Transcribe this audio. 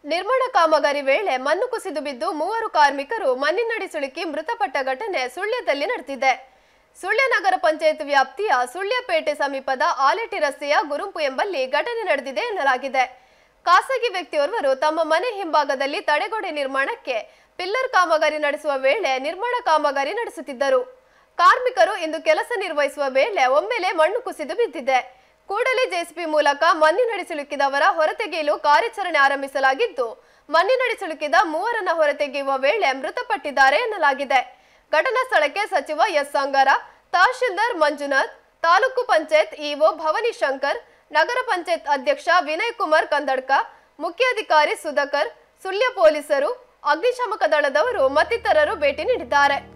ನಿರ್ಮಾಣ ಕಾಮಗಾರಿ ವೇಳೆ ಮಣ್ಣು ಕುಸಿದು ಬಿದ್ದು ಮೂವರು ಕಾರ್ಮಿಕರು ಮಣ್ಣಿನಡಿ ಸಿಲುಕಿ ಮೃತಪಟ್ಟ ಘಟನೆ ಸುಳ್ಯದಲ್ಲಿ ನಡೆದಿದೆ ಸುಳ್ಯ ನಗರ ಪಂಚಾಯತ್ ವ್ಯಾಪ್ತಿಯ ಸುಳ್ಯಪೇಟೆ ಸಮೀಪದ ಆಲೆಟಿ ರಸ್ತೆಯ ಗುರುಂಪು ಎಂಬಲ್ಲಿ ಘಟನೆ ನಡೆದಿದೆ ಎನ್ನಲಾಗಿದೆ ಖಾಸಗಿ ವ್ಯಕ್ತಿಯೋರ್ವರು ತಮ್ಮ ಮನೆ ಹಿಂಭಾಗದಲ್ಲಿ ತಡೆಗೋಡೆ ನಿರ್ಮಾಣಕ್ಕೆ ಪಿಲ್ಲರ್ ಕಾಮಗಾರಿ ನಡೆಸುವ ವೇಳೆ ನಿರ್ಮಾಣ ಕಾಮಗಾರಿ ನಡೆಸುತ್ತಿದ್ದರು ಕಾರ್ಮಿಕರು ಇಂದು ಕೆಲಸ ನಿರ್ವಹಿಸುವ ವೇಳೆ ಒಮ್ಮೆಲೆ ಮಣ್ಣು ಕುಸಿದು ಬಿದ್ದಿದೆ ಕೂಡಲೇ ಜೆಸಿಬಿ ಮೂಲಕ ಮಣ್ಣಿನಡಿ ಸಿಲುಕಿದವರ ಹೊರತೆಗೆಯಲು ಕಾರ್ಯಾಚರಣೆ ಆರಂಭಿಸಲಾಗಿದ್ದು ಮಣ್ಣಿನಡಿ ಸಿಲುಕಿದ ಮೂವರನ್ನ ಹೊರತೆಗೆಯುವ ವೇಳೆ ಮೃತಪಟ್ಟಿದ್ದಾರೆ ಎನ್ನಲಾಗಿದೆ ಘಟನಾ ಸ್ಥಳಕ್ಕೆ ಸಚಿವ ಎಸ್ ಸಂಗಾರ ತಹಶೀಲ್ದಾರ್ ಮಂಜುನಾಥ್ ತಾಲೂಕು ಪಂಚಾಯತ್ ಇಒ ಭವಾನಿ ಶಂಕರ್ ನಗರ ಪಂಚಾಯತ್ ಅಧ್ಯಕ್ಷ ವಿನಯ್ ಕುಮಾರ್ ಕಂದಡ್ಕ ಮುಖ್ಯಾಧಿಕಾರಿ ಸುಧಾಕರ್ ಸುಳ್ಯ ಪೊಲೀಸರು ಅಗ್ನಿಶಾಮಕ ದಳದವರು ಮತ್ತಿತರರು ಭೇಟಿ ನೀಡಿದ್ದಾರೆ